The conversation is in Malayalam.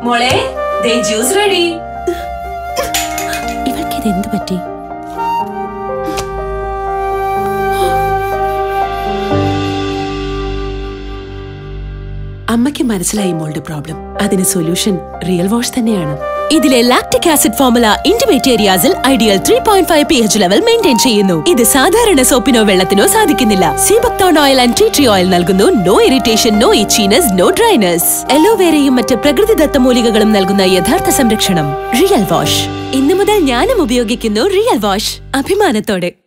മോളെ ദേ ജ്യൂസ് റെഡി ഇവൾക്കിത് എന്ത് പറ്റി അമ്മയ്ക്ക് മനസ്സിലായി മോളുടെ പ്രോബ്ലം അതിന് സൊല്യൂഷൻ റിയൽ വാഷ് തന്നെയാണ് ഇതിലെ ലാക്ടിക് ആസിഡ് ഫോർമുല ഇന്റിമേറ്റ് ഏരിയാസിൽ ideal three point five P H level maintain ചെയ്യുന്നു ഇത് സാധാരണ സോപ്പിനോ വെള്ളത്തിനോ സാധിക്കുന്നില്ല sea buckthorn oil and tea tree oil നൽകുന്നു no irritation no itchiness no dryness എലോവേരയും മറ്റ് പ്രകൃതിദത്ത മൂലികകളും നൽകുന്ന യഥാർത്ഥ സംരക്ഷണം റിയൽ വാഷ് ഇന്നു മുതൽ ഞാനും ഉപയോഗിക്കുന്നു റിയൽ വാഷ് അഭിമാനത്തോടെ